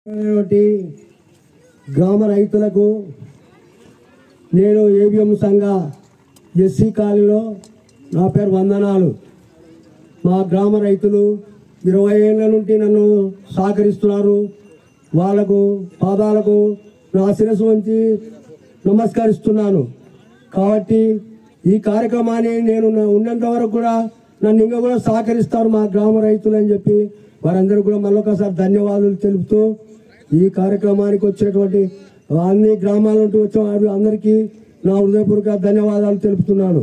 అయినటువంటి గ్రామ రైతులకు నేను ఏబిఎం సంఘ ఎస్సీ కాలనీలో నా పేరు వందనాలు మా గ్రామ రైతులు ఇరవై ఏళ్ళ నుండి నన్ను సహకరిస్తున్నారు వాళ్లకు పాదాలకు నా శిరస్సు వంచి నమస్కరిస్తున్నాను కాబట్టి ఈ కార్యక్రమాన్ని నేను నా- ఉన్నంత వరకు కూడా నన్ను ఇంకా కూడా సహకరిస్తారు మా గ్రామ రైతులు అని చెప్పి వారందరూ కూడా మళ్ళొకసారి ధన్యవాదాలు తెలుపుతూ ఈ కార్యక్రమానికి వచ్చినటువంటి అన్ని గ్రామాల నుండి వచ్చిన వారు అందరికీ నా హృదయపూర్వక ధన్యవాదాలు తెలుపుతున్నాను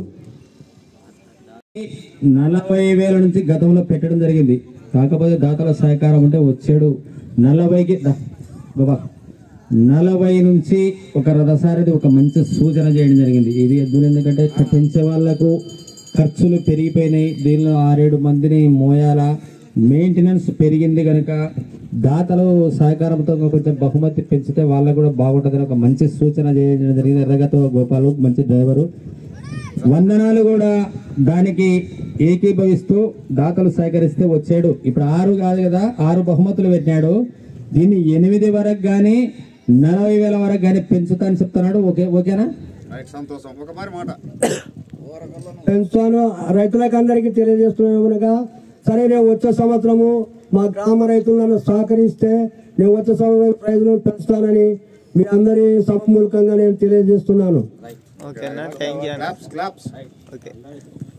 నలభై వేల నుంచి గతంలో పెట్టడం జరిగింది కాకపోతే దాతల సహకారం ఉంటే వచ్చాడు నలభైకి దా, బాబా నలభై నుంచి ఒక రథసారిది ఒక మంచి సూచన చేయడం జరిగింది ఇది ఎద్దులు ఎందుకంటే పెంచే వాళ్లకు ఖర్చులు పెరిగిపోయినాయి దీనిలో ఆరేడు మందిని మోయాల మెయింటెనెన్స్ పెరిగింది కనుక దాతలు సహకారంతో కొంచెం బహుమతి పెంచితే వాళ్ళకు కూడా బాగుంటుందని ఒక మంచి సూచన చేయడం జరిగింది ఎర్రగతో గోపాలు మంచి డ్రైవరు వందనాలు కూడా దానికి ఏకీభవిస్తూ దాతలు సేకరిస్తే వచ్చాడు ఇప్పుడు ఆరు కాదు కదా ఆరు బహుమతులు పెట్టినాడు దీన్ని ఎనిమిది వరకు కానీ నలభై వేల వరకు కానీ పెంచుతా అని చెప్తున్నాడు ఓకే ఓకేనా రైట్ సంతోషం ఒక మరి మాట పెంచుతాను రైతులకు అందరికీ తెలియజేస్తున్నామనగా సరే నేను వచ్చే సంవత్సరము మా గ్రామ రైతులు నన్ను సహకరిస్తే నేను వచ్చే సంవత్సరం ప్రైజులు పెంచుతానని మీ అందరి సభమూలకంగా నేను తెలియజేస్తున్నాను ఓకేనా థ్యాంక్ యూ అన్న క్లాప్స్ క్లాప్స్ ఓకే